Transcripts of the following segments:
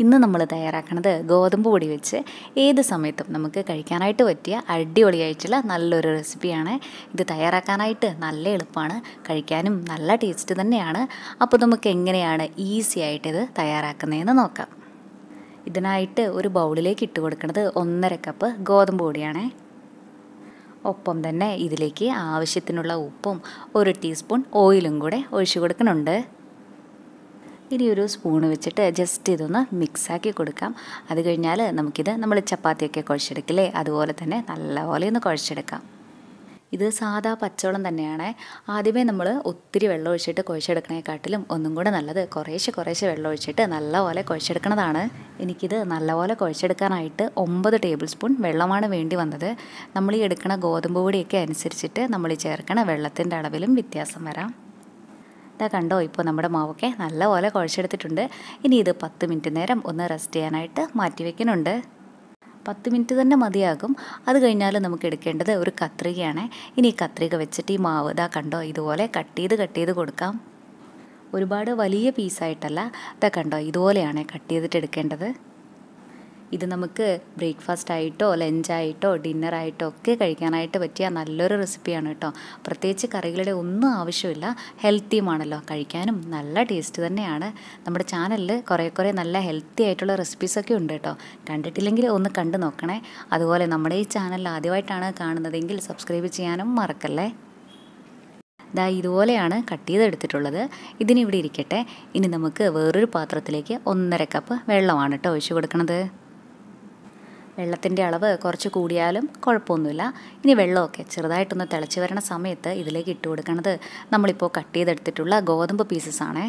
ഇന്ന് നമ്മൾ തയ്യാറാക്കുന്നത് ഗോതമ്പ് പൊടി വെച്ച് ഏത് സമയത്തും നമുക്ക് കഴിക്കാനായിട്ട് പറ്റിയ അടിപൊളിയായിട്ടുള്ള നല്ലൊരു റെസിപ്പിയാണ് ഇത് തയ്യാറാക്കാനായിട്ട് നല്ല എളുപ്പമാണ് കഴിക്കാനും നല്ല ടേസ്റ്റ് തന്നെയാണ് അപ്പോൾ നമുക്ക് എങ്ങനെയാണ് ഈസി ആയിട്ട് ഇത് തയ്യാറാക്കുന്നതെന്ന് നോക്കാം ഇതിനായിട്ട് ഒരു ബൗളിലേക്ക് ഇട്ട് കൊടുക്കുന്നത് ഒന്നര കപ്പ് ഗോതമ്പ് പൊടിയാണേ ഒപ്പം തന്നെ ഇതിലേക്ക് ആവശ്യത്തിനുള്ള ഉപ്പും ഒരു ടീസ്പൂൺ ഓയിലും കൂടെ ഒഴിച്ചു കൊടുക്കുന്നുണ്ട് ഇനി ഒരു സ്പൂൺ വെച്ചിട്ട് ജസ്റ്റ് ഇതൊന്ന് മിക്സാക്കി കൊടുക്കാം അത് കഴിഞ്ഞാൽ നമുക്കിത് നമ്മൾ ചപ്പാത്തിയൊക്കെ കുഴച്ചെടുക്കില്ലേ അതുപോലെ തന്നെ നല്ലപോലെ ഒന്ന് കുഴച്ചെടുക്കാം ഇത് സാധാ പച്ചവെള്ളം തന്നെയാണ് ആദ്യമേ നമ്മൾ ഒത്തിരി വെള്ളം ഒഴിച്ചിട്ട് കുഴച്ചെടുക്കണേക്കാട്ടിലും ഒന്നും കൂടെ നല്ലത് കുറേശ്ശെ കുറേശ്ശെ വെള്ളം ഒഴിച്ചിട്ട് നല്ലപോലെ കുഴച്ചെടുക്കണതാണ് എനിക്കിത് നല്ലപോലെ കുഴച്ചെടുക്കാനായിട്ട് ഒമ്പത് ടേബിൾ സ്പൂൺ വെള്ളമാണ് വേണ്ടി വന്നത് നമ്മൾ ഈ എടുക്കണ ഗോതമ്പ് പൊടിയൊക്കെ അനുസരിച്ചിട്ട് നമ്മൾ ഈ ചേർക്കണ വെള്ളത്തിൻ്റെ അളവിലും വ്യത്യാസം വരാം ഇതാ കണ്ടോ ഇപ്പോൾ നമ്മുടെ മാവൊക്കെ നല്ലപോലെ കുഴച്ചെടുത്തിട്ടുണ്ട് ഇനി ഇത് പത്ത് മിനിറ്റ് നേരം ഒന്ന് റെസ്റ്റ് ചെയ്യാനായിട്ട് മാറ്റി വയ്ക്കുന്നുണ്ട് പത്ത് മിനിറ്റ് തന്നെ മതിയാകും അത് കഴിഞ്ഞാൽ നമുക്ക് എടുക്കേണ്ടത് ഒരു കത്രികയാണ് ഇനി ഈ കത്രിക വെച്ചിട്ട് ഈ മാവ് ഇതാ കണ്ടോ ഇതുപോലെ കട്ട് ചെയ്ത് കട്ട് ചെയ്ത് കൊടുക്കാം ഒരുപാട് വലിയ പീസായിട്ടല്ല ഇതാ കണ്ടോ ഇതുപോലെയാണ് കട്ട് ചെയ്തിട്ട് എടുക്കേണ്ടത് ഇത് നമുക്ക് ബ്രേക്ക്ഫാസ്റ്റ് ആയിട്ടോ ലഞ്ചായിട്ടോ ഡിന്നറായിട്ടോ ഒക്കെ കഴിക്കാനായിട്ട് പറ്റിയ നല്ലൊരു റെസിപ്പിയാണ് കേട്ടോ പ്രത്യേകിച്ച് കറികളുടെ ഒന്നും ആവശ്യമില്ല ഹെൽത്തിയുമാണല്ലോ കഴിക്കാനും നല്ല ടേസ്റ്റ് തന്നെയാണ് നമ്മുടെ ചാനലിൽ കുറേ കുറേ നല്ല ഹെൽത്തി ആയിട്ടുള്ള റെസിപ്പീസൊക്കെ ഉണ്ട് കേട്ടോ കണ്ടിട്ടില്ലെങ്കിൽ ഒന്ന് കണ്ടു നോക്കണേ അതുപോലെ നമ്മുടെ ഈ ചാനൽ ആദ്യമായിട്ടാണ് കാണുന്നതെങ്കിൽ സബ്സ്ക്രൈബ് ചെയ്യാനും മറക്കല്ലേ ദാ ഇതുപോലെയാണ് കട്ട് ചെയ്തെടുത്തിട്ടുള്ളത് ഇതിനിവിടെ ഇരിക്കട്ടെ ഇനി നമുക്ക് വേറൊരു പാത്രത്തിലേക്ക് ഒന്നര കപ്പ് വെള്ളമാണ് കേട്ടോ ഒഴിച്ചു കൊടുക്കണത് വെള്ളത്തിൻ്റെ അളവ് കുറച്ച് കൂടിയാലും കുഴപ്പമൊന്നുമില്ല ഇനി വെള്ളമൊക്കെ ചെറുതായിട്ടൊന്ന് തിളച്ച് വരണ സമയത്ത് ഇതിലേക്ക് ഇട്ട് കൊടുക്കണത് നമ്മളിപ്പോൾ കട്ട് ചെയ്തെടുത്തിട്ടുള്ള ഗോതമ്പ് പീസസ് ആണേ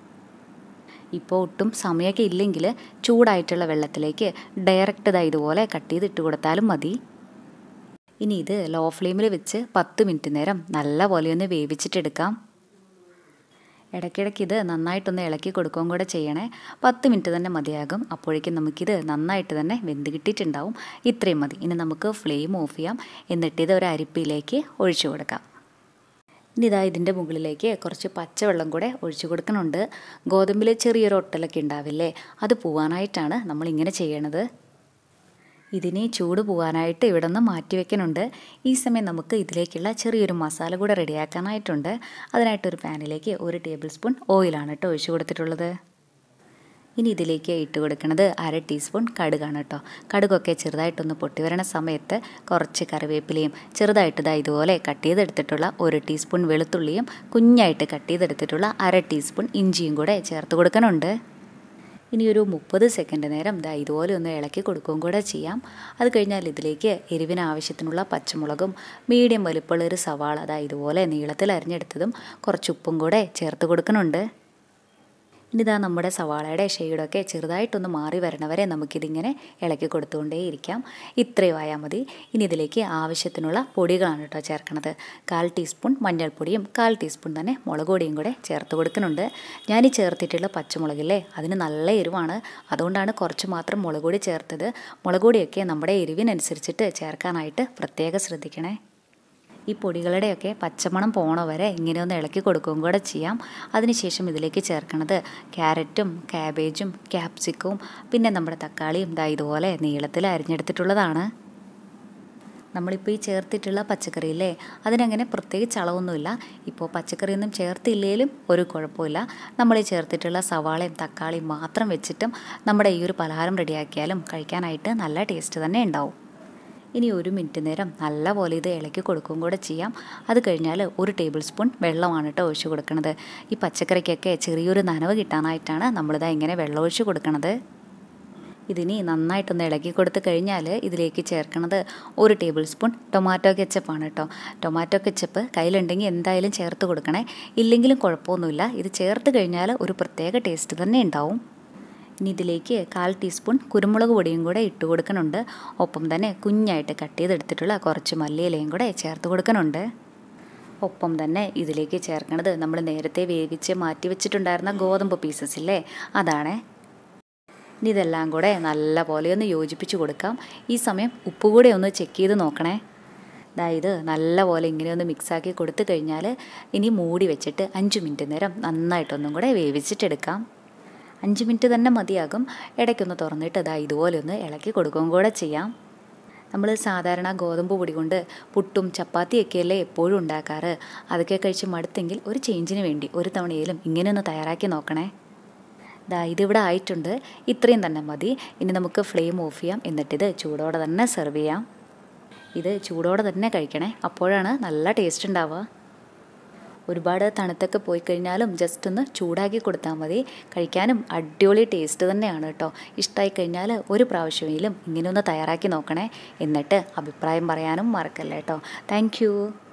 ഇപ്പോൾ ഒട്ടും സമയമൊക്കെ ഇല്ലെങ്കിൽ ചൂടായിട്ടുള്ള വെള്ളത്തിലേക്ക് ഡയറക്റ്റ് ഇതാ ഇതുപോലെ കട്ട് ചെയ്ത് ഇട്ട് കൊടുത്താലും മതി ഇനി ഇത് ലോ ഫ്ലെയിമിൽ വെച്ച് പത്ത് മിനിറ്റ് നേരം നല്ല പോലെ ഒന്ന് വേവിച്ചിട്ടെടുക്കാം ഇടയ്ക്കിടയ്ക്ക് ഇത് നന്നായിട്ടൊന്ന് ഇളക്കി കൊടുക്കുകയും കൂടെ ചെയ്യണേ പത്ത് മിനിറ്റ് തന്നെ മതിയാകും അപ്പോഴേക്കും നമുക്കിത് നന്നായിട്ട് തന്നെ വെന്ത് കിട്ടിയിട്ടുണ്ടാവും ഇത്രയും മതി ഇനി നമുക്ക് ഫ്ലെയിം ഓഫ് ചെയ്യാം എന്നിട്ട് ഇത് ഒരു അരിപ്പിയിലേക്ക് ഒഴിച്ചു കൊടുക്കാം ഇനി ഇതാ ഇതിൻ്റെ മുകളിലേക്ക് കുറച്ച് പച്ചവെള്ളം കൂടെ ഒഴിച്ചു കൊടുക്കുന്നുണ്ട് ഗോതമ്പിൽ ചെറിയൊരു ഒട്ടലൊക്കെ ഉണ്ടാവില്ലേ അത് പോവാനായിട്ടാണ് നമ്മൾ ഇങ്ങനെ ചെയ്യണത് ഇതിനെ ചൂട് പോകാനായിട്ട് ഇവിടെ നിന്ന് മാറ്റി വെക്കുന്നുണ്ട് ഈ സമയം നമുക്ക് ഇതിലേക്കുള്ള ചെറിയൊരു മസാല കൂടെ റെഡിയാക്കാനായിട്ടുണ്ട് അതിനായിട്ടൊരു പാനിലേക്ക് ഒരു ടേബിൾ സ്പൂൺ ഓയിലാണ് കേട്ടോ ഒഴിച്ചു കൊടുത്തിട്ടുള്ളത് ഇനി ഇതിലേക്ക് ഇട്ട് കൊടുക്കുന്നത് അര ടീസ്പൂൺ കടുകാണ് കേട്ടോ കടുകൊക്കെ ചെറുതായിട്ടൊന്ന് പൊട്ടി വരണ സമയത്ത് കുറച്ച് കറിവേപ്പിലയും ചെറുതായിട്ട് ഇതാ ഇതുപോലെ കട്ട് ചെയ്തെടുത്തിട്ടുള്ള ഒരു ടീസ്പൂൺ വെളുത്തുള്ളിയും കുഞ്ഞായിട്ട് കട്ട് ചെയ്തെടുത്തിട്ടുള്ള അര ടീസ്പൂൺ ഇഞ്ചിയും കൂടെ ചേർത്ത് കൊടുക്കണുണ്ട് ഇനി ഒരു മുപ്പത് സെക്കൻഡ് നേരം ദാ ഇതുപോലെ ഒന്ന് ഇളക്കി കൊടുക്കുകയും കൂടെ ചെയ്യാം അത് കഴിഞ്ഞാൽ ഇതിലേക്ക് എരിവിന് ആവശ്യത്തിനുള്ള പച്ചമുളകും മീഡിയം വലുപ്പമുള്ള ഒരു സവാള അതാ ഇതുപോലെ നീളത്തിൽ അരിഞ്ഞെടുത്തതും കുറച്ച് ഉപ്പും കൂടെ ചേർത്ത് കൊടുക്കുന്നുണ്ട് ഇനി ഇതാ നമ്മുടെ സവാളയുടെ ഷെയ്ഡൊക്കെ ചെറുതായിട്ടൊന്ന് മാറി വരണവരെ നമുക്കിതിങ്ങനെ ഇളക്കി കൊടുത്തുകൊണ്ടേയിരിക്കാം ഇത്രയും ആയാൽ മതി ഇനി ഇതിലേക്ക് ആവശ്യത്തിനുള്ള പൊടികളാണ് കേട്ടോ ചേർക്കണത് കാൽ ടീസ്പൂൺ മഞ്ഞൾപ്പൊടിയും കാൽ ടീസ്പൂൺ തന്നെ മുളക് പൊടിയും കൂടെ ചേർത്ത് കൊടുക്കുന്നുണ്ട് ഞാൻ ഈ ചേർത്തിട്ടുള്ള പച്ചമുളകില്ലേ അതിന് നല്ല എരിവാണ് അതുകൊണ്ടാണ് കുറച്ച് മാത്രം മുളക് പൊടി ചേർത്തത് മുളക് പൊടിയൊക്കെ നമ്മുടെ എരിവിനനുസരിച്ചിട്ട് ചേർക്കാനായിട്ട് പ്രത്യേകം ശ്രദ്ധിക്കണേ ഈ പൊടികളുടെയൊക്കെ പച്ചമണം പോണ വരെ ഇങ്ങനെ ഒന്ന് ഇളക്കി കൊടുക്കുകയും കൂടെ ചെയ്യാം അതിനുശേഷം ഇതിലേക്ക് ചേർക്കണത് ക്യാരറ്റും ക്യാബേജും ക്യാപ്സിക്കവും പിന്നെ നമ്മുടെ തക്കാളിയും ദാ ഇതുപോലെ നീളത്തിൽ അരിഞ്ഞെടുത്തിട്ടുള്ളതാണ് നമ്മളിപ്പോൾ ഈ ചേർത്തിട്ടുള്ള പച്ചക്കറിയില്ലേ അതിനങ്ങനെ പ്രത്യേകിച്ച് അളവൊന്നുമില്ല ഇപ്പോൾ പച്ചക്കറിയൊന്നും ചേർത്തില്ലേലും ഒരു കുഴപ്പമില്ല നമ്മൾ ഈ ചേർത്തിട്ടുള്ള സവാളയും തക്കാളിയും മാത്രം വെച്ചിട്ടും നമ്മുടെ ഈ ഒരു പലഹാരം റെഡിയാക്കിയാലും കഴിക്കാനായിട്ട് നല്ല ടേസ്റ്റ് തന്നെ ഉണ്ടാവും ഇനി ഒരു മിനിറ്റ് നേരം നല്ലപോലെ ഇത് ഇളക്കി കൊടുക്കുകയും കൂടെ ചെയ്യാം അത് കഴിഞ്ഞാൽ ഒരു ടേബിൾ സ്പൂൺ വെള്ളമാണ് കേട്ടോ ഒഴിച്ച് കൊടുക്കുന്നത് ഈ പച്ചക്കറിക്കൊക്കെ ചെറിയൊരു നനവ് കിട്ടാനായിട്ടാണ് നമ്മളിതാ ഇങ്ങനെ വെള്ളം ഒഴിച്ച് കൊടുക്കണത് ഇതിനി നന്നായിട്ടൊന്ന് ഇളക്കി കൊടുത്ത് കഴിഞ്ഞാൽ ഇതിലേക്ക് ചേർക്കണത് ഒരു ടേബിൾ സ്പൂൺ ടൊമാറ്റോ കെച്ചപ്പാണ് കേട്ടോ ടൊമാറ്റോ കെച്ചപ്പ് കയ്യിലുണ്ടെങ്കിൽ എന്തായാലും ചേർത്ത് കൊടുക്കണേ ഇല്ലെങ്കിലും കുഴപ്പമൊന്നുമില്ല ഇത് ചേർത്ത് കഴിഞ്ഞാൽ ഒരു പ്രത്യേക ടേസ്റ്റ് തന്നെ ഉണ്ടാവും ഇനി ഇതിലേക്ക് കാൽ ടീസ്പൂൺ കുരുമുളക് പൊടിയും കൂടെ ഇട്ട് കൊടുക്കുന്നുണ്ട് ഒപ്പം തന്നെ കുഞ്ഞായിട്ട് കട്ട് ചെയ്തെടുത്തിട്ടുള്ള കുറച്ച് മല്ലിയിലയും കൂടെ ചേർത്ത് കൊടുക്കുന്നുണ്ട് ഒപ്പം തന്നെ ഇതിലേക്ക് ചേർക്കണത് നമ്മൾ നേരത്തെ വേവിച്ച് മാറ്റി വെച്ചിട്ടുണ്ടായിരുന്ന ഗോതമ്പ് പീസസ് ഇല്ലേ അതാണ് ഇനി ഇതെല്ലാം കൂടെ നല്ല പോലെ ഒന്ന് യോജിപ്പിച്ച് കൊടുക്കാം ഈ സമയം ഉപ്പ് കൂടെ ഒന്ന് ചെക്ക് ചെയ്ത് നോക്കണേ അതായത് നല്ല പോലെ ഇങ്ങനെ ഒന്ന് മിക്സാക്കി കൊടുത്തു കഴിഞ്ഞാൽ ഇനി മൂടി വെച്ചിട്ട് അഞ്ച് മിനിറ്റ് നേരം നന്നായിട്ടൊന്നും കൂടെ വേവിച്ചിട്ടെടുക്കാം അഞ്ച് മിനിറ്റ് തന്നെ മതിയാകും ഇടയ്ക്കൊന്ന് തുറന്നിട്ട് ഇതാ ഇതുപോലെ ഒന്ന് ഇളക്കി കൊടുക്കുകയും കൂടെ ചെയ്യാം നമ്മൾ സാധാരണ ഗോതമ്പ് പൊടി കൊണ്ട് പുട്ടും ചപ്പാത്തിയൊക്കെയല്ലേ എപ്പോഴും ഉണ്ടാക്കാറ് അതൊക്കെ കഴിച്ച് മടുത്തെങ്കിൽ ഒരു ചേഞ്ചിന് വേണ്ടി ഒരു തവണയിലും ഇങ്ങനെ ഒന്ന് തയ്യാറാക്കി നോക്കണേ ദാ ഇതിവിടെ ആയിട്ടുണ്ട് ഇത്രയും തന്നെ മതി ഇനി നമുക്ക് ഫ്ലെയിം ഓഫ് ചെയ്യാം എന്നിട്ടിത് ചൂടോടെ തന്നെ സെർവ് ചെയ്യാം ഇത് ചൂടോടെ തന്നെ കഴിക്കണേ അപ്പോഴാണ് നല്ല ടേസ്റ്റ് ഉണ്ടാവുക ഒരുപാട് തണുത്തൊക്കെ പോയി കഴിഞ്ഞാലും ജസ്റ്റ് ഒന്ന് ചൂടാക്കി കൊടുത്താൽ മതി കഴിക്കാനും അടിപൊളി ടേസ്റ്റ് തന്നെയാണ് കേട്ടോ ഇഷ്ടമായി കഴിഞ്ഞാൽ ഒരു പ്രാവശ്യമെങ്കിലും ഇങ്ങനെ ഒന്ന് തയ്യാറാക്കി നോക്കണേ എന്നിട്ട് അഭിപ്രായം പറയാനും മറക്കല്ലേ കേട്ടോ താങ്ക്